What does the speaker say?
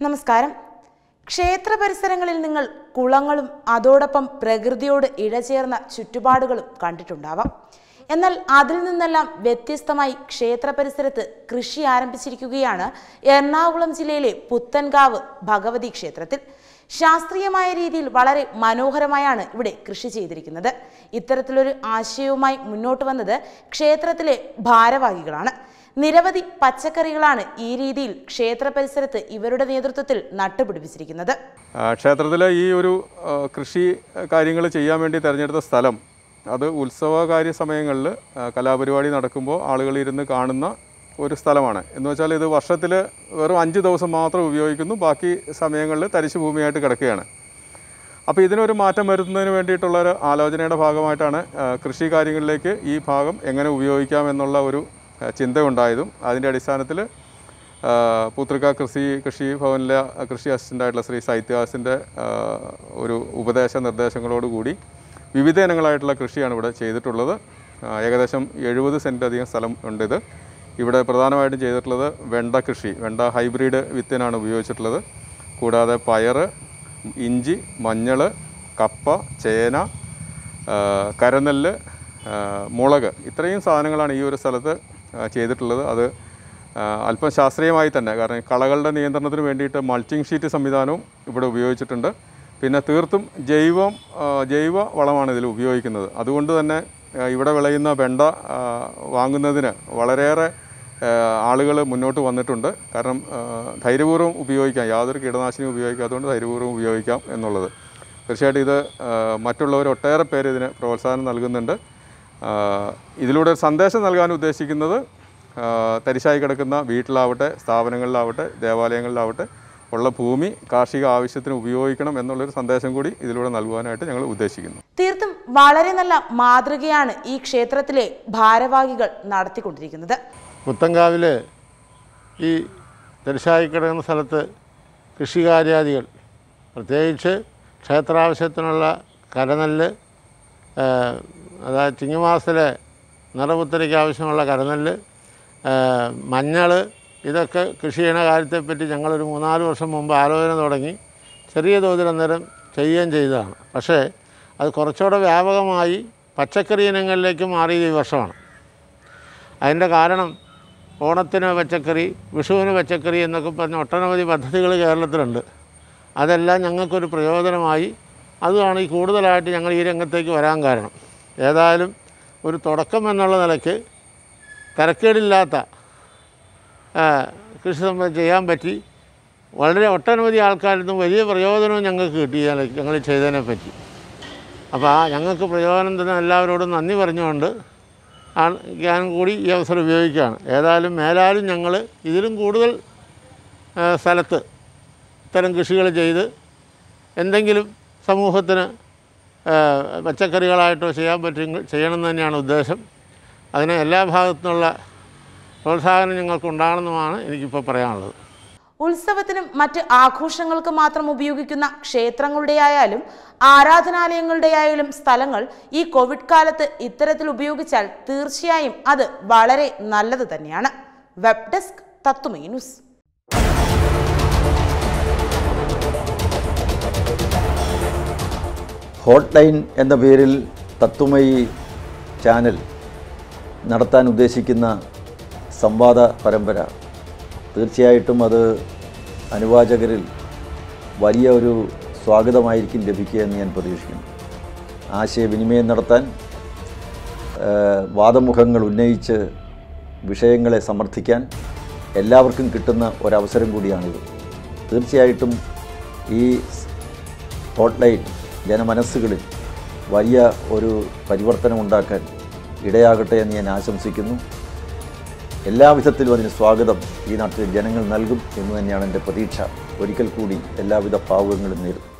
നമസ്കാരം ക്ഷേത്ര പരിസരങ്ങളിൽ നിങ്ങൾ കുളങ്ങളും അതോടൊപ്പം പ്രകൃതിയോട് ഇഴചേർന്ന ചുറ്റുപാടുകളും കണ്ടിട്ടുണ്ടാവാം എന്നാൽ അതിൽ നിന്നെല്ലാം വ്യത്യസ്തമായി ക്ഷേത്ര പരിസരത്ത് കൃഷി ആരംഭിച്ചിരിക്കുകയാണ് എറണാകുളം ജില്ലയിലെ പുത്തൻകാവ് ഭഗവതി ക്ഷേത്രത്തിൽ ശാസ്ത്രീയമായ രീതിയിൽ വളരെ മനോഹരമായാണ് ഇവിടെ കൃഷി ചെയ്തിരിക്കുന്നത് ഇത്തരത്തിലൊരു ആശയവുമായി മുന്നോട്ട് വന്നത് ക്ഷേത്രത്തിലെ ഭാരവാഹികളാണ് നിരവധി പച്ചക്കറികളാണ് ഈ രീതിയിൽ ക്ഷേത്ര പരിസരത്ത് ഇവരുടെ നേതൃത്വത്തിൽ നട്ടുപിടിപ്പിച്ചിരിക്കുന്നത് ക്ഷേത്രത്തിലെ ഈ ഒരു ആ, കൃഷി കാര്യങ്ങൾ ചെയ്യാൻ വേണ്ടി തിരഞ്ഞെടുത്ത സ്ഥലം അത് ഉത്സവകാര്യ സമയങ്ങളിൽ കലാപരിപാടി നടക്കുമ്പോൾ ആളുകൾ ഇരുന്ന് കാണുന്ന ഒരു സ്ഥലമാണ് എന്ന് വെച്ചാൽ ഇത് വർഷത്തിൽ വെറും അഞ്ച് ദിവസം മാത്രം ഉപയോഗിക്കുന്നു ബാക്കി സമയങ്ങളിൽ തരിശു ഭൂമിയായിട്ട് കിടക്കുകയാണ് അപ്പോൾ ഇതിനൊരു മാറ്റം വരുത്തുന്നതിന് വേണ്ടിയിട്ടുള്ള ഒരു ആലോചനയുടെ ഭാഗമായിട്ടാണ് ആ, കൃഷി കാര്യങ്ങളിലേക്ക് ഈ ഭാഗം എങ്ങനെ ഉപയോഗിക്കാം എന്നുള്ള ഒരു ആ, ചിന്ത ഉണ്ടായതും അതിൻ്റെ അടിസ്ഥാനത്തിൽ പൂത്തൃക്ക കൃഷി കൃഷി ഭവനിലെ കൃഷി അസിസ്റ്റൻ്റായിട്ടുള്ള ശ്രീ സാഹിത്യദാസിൻ്റെ ഒരു ഉപദേശ നിർദ്ദേശങ്ങളോടുകൂടി വിവിധ ഇനങ്ങളായിട്ടുള്ള കൃഷിയാണ് ഇവിടെ ചെയ്തിട്ടുള്ളത് ആ, ഏകദേശം എഴുപത് സെൻറ്റിലധികം സ്ഥലം ഉണ്ട് ഇത് ഇവിടെ പ്രധാനമായിട്ടും ചെയ്തിട്ടുള്ളത് വെണ്ട കൃഷി വെണ്ട ഹൈബ്രിഡ് വിത്തിനാണ് ഉപയോഗിച്ചിട്ടുള്ളത് കൂടാതെ പയറ് ഇഞ്ചി മഞ്ഞൾ കപ്പ ചേന ആ, കരനെല്ല് ആ, മുളക് ഇത്രയും സാധനങ്ങളാണ് ഈ ഒരു സ്ഥലത്ത് ആ, ചെയ്തിട്ടുള്ളത് അത് ആ, അല്പം ശാസ്ത്രീയമായി തന്നെ കാരണം ഈ കളകളുടെ നിയന്ത്രണത്തിന് വേണ്ടിയിട്ട് മൾച്ചിങ് ഷീറ്റ് സംവിധാനവും ഇവിടെ ഉപയോഗിച്ചിട്ടുണ്ട് പിന്നെ തീർത്തും ജൈവം ആ, ജൈവ വളമാണ് ഇതിൽ ഉപയോഗിക്കുന്നത് അതുകൊണ്ട് തന്നെ ആ, ഇവിടെ വിളയുന്ന വെണ്ട ആ, വാങ്ങുന്നതിന് വളരെയേറെ ആളുകൾ മുന്നോട്ട് വന്നിട്ടുണ്ട് കാരണം ആ, ധൈര്യപൂർവ്വം ഉപയോഗിക്കാം യാതൊരു കീടനാശിനിയും ഉപയോഗിക്കാത്തതുകൊണ്ട് ധൈര്യപൂർവ്വം ഉപയോഗിക്കാം എന്നുള്ളത് തീർച്ചയായിട്ടും ഇത് ആ, മറ്റുള്ളവർ ഒട്ടേറെ പേര് ഇതിന് പ്രോത്സാഹനം നൽകുന്നുണ്ട് ആ, ഇതിലൂടെ ഒരു സന്ദേശം നൽകാൻ ഉദ്ദേശിക്കുന്നത് ആ, തരിശായി കിടക്കുന്ന വീട്ടിലാവട്ടെ സ്ഥാപനങ്ങളിലാവട്ടെ ദേവാലയങ്ങളിലാവട്ടെ ഉള്ള ഭൂമി കാർഷിക ആവശ്യത്തിന് ഉപയോഗിക്കണം എന്നുള്ളൊരു സന്ദേശം കൂടി ഇതിലൂടെ നൽകുവാനായിട്ട് ഞങ്ങൾ ഉദ്ദേശിക്കുന്നു തീർത്തും വളരെ നല്ല മാതൃകയാണ് ഈ ക്ഷേത്രത്തിലെ ഭാരവാഹികൾ നടത്തിക്കൊണ്ടിരിക്കുന്നത് പുത്തങ്കാവിൽ ഈ തരിശായി കിടക്കുന്ന സ്ഥലത്ത് കൃഷികാര്യാദികൾ പ്രത്യേകിച്ച് ക്ഷേത്രാവശ്യത്തിനുള്ള കരനെല്ല് ഏഹ്, അതായത് ചിങ്ങമാസത്തിലെ നിറപുത്തരിക്ക് ആവശ്യമുള്ള കരനെല്ല് മഞ്ഞൾ ഇതൊക്കെ കൃഷി ചെയ്യുന്ന കാര്യത്തെപ്പറ്റി ഞങ്ങളൊരു മൂന്നാല് വർഷം മുമ്പ് ആലോചന തുടങ്ങി ചെറിയ തോതിൽ അന്നേരം ചെയ്യുകയും ചെയ്തതാണ് പക്ഷേ അത് കുറച്ചുകൂടെ വ്യാപകമായി പച്ചക്കറി ഇനങ്ങളിലേക്ക് മാറിയത് ഈ വർഷമാണ് അതിൻ്റെ കാരണം ഓണത്തിന് പച്ചക്കറി വിഷുവിന് പച്ചക്കറി എന്നൊക്കെ പറഞ്ഞ ഒട്ടനവധി പദ്ധതികൾ കേരളത്തിലുണ്ട് അതെല്ലാം ഞങ്ങൾക്കൊരു പ്രയോജനമായി അതുമാണ് ഈ കൂടുതലായിട്ട് ഞങ്ങൾ ഈ രംഗത്തേക്ക് വരാൻ കാരണം ഏതായാലും ഒരു തുടക്കം എന്നുള്ള നിലയ്ക്ക് തരക്കേടില്ലാത്ത ആ, കൃഷി സംബന്ധിച്ച് ചെയ്യാൻ പറ്റി വളരെ ഒട്ടനവധി ആൾക്കാരിൽ നിന്നും വലിയ പ്രയോജനവും ഞങ്ങൾക്ക് കിട്ടി ഇതിനെ- ഞങ്ങൾ ചെയ്തതിനെ പറ്റി അപ്പോൾ ആ ഞങ്ങൾക്ക് പ്രയോജനം തന്നെ എല്ലാവരോടും നന്ദി പറഞ്ഞുകൊണ്ട് ആണ് ഞാൻ കൂടി ഈ അവസരം ഉപയോഗിക്കുകയാണ് ഏതായാലും മേലാലും ഞങ്ങൾ ഇതിലും കൂടുതൽ ആ, സ്ഥലത്ത് ഇത്തരം കൃഷികൾ ചെയ്ത് എന്തെങ്കിലും സമൂഹത്തിന് ആ, പച്ചക്കറികളായിട്ടോ ചെയ്യാൻ പറ്റുമെങ്കിൽ ചെയ്യണമെന്ന് തന്നെയാണ് ഉദ്ദേശം അതിന് എല്ലാ ഭാഗത്തു നിന്നുള്ള പ്രോത്സാഹനം ഞങ്ങൾക്ക് ഉണ്ടാകണമെന്നുമാണ് എനിക്കിപ്പോൾ പറയാനുള്ളത് ഉത്സവത്തിനും മറ്റ് ആഘോഷങ്ങൾക്ക് മാത്രം ഉപയോഗിക്കുന്ന ക്ഷേത്രങ്ങളുടെയായാലും ആരാധനാലയങ്ങളുടെയായാലും സ്ഥലങ്ങൾ ഈ കോവിഡ് കാലത്ത് ഇത്തരത്തിൽ ഉപയോഗിച്ചാൽ തീർച്ചയായും അത് വളരെ നല്ലത് തന്നെയാണ് web desk Tattvamayi news hotline എന്ന പേരിൽ തത്വമയി ചാനൽ നടത്താൻ ഉദ്ദേശിക്കുന്ന സംവാദ പരമ്പര തീർച്ചയായിട്ടും അത് അനുവാചകരിൽ വലിയ ഒരു സ്വാഗതമായിരിക്കും ലഭിക്കുക എന്ന് ഞാൻ പ്രതീക്ഷിക്കുന്നു ആശയവിനിമയം നടത്താൻ ആ, വാദമുഖങ്ങൾ ഉന്നയിച്ച് വിഷയങ്ങളെ സമർത്ഥിക്കാൻ എല്ലാവർക്കും കിട്ടുന്ന ഒരവസരം കൂടിയാണിത് തീർച്ചയായിട്ടും ഈ ഹോട്ട്ലൈൻ ജനമനസ്സുകളിൽ വലിയ ഒരു പരിവർത്തനം ഉണ്ടാക്കാൻ ഇടയാകട്ടെ എന്ന് ഞാൻ ആശംസിക്കുന്നു എല്ലാവിധത്തിലും അതിന് സ്വാഗതം ഈ നാട്ടിലെ ജനങ്ങൾ നൽകും എന്ന് തന്നെയാണ് എൻ്റെ പ്രതീക്ഷ ഒരിക്കൽ കൂടി എല്ലാവിധ ഭാവുകങ്ങളും നേരുന്നു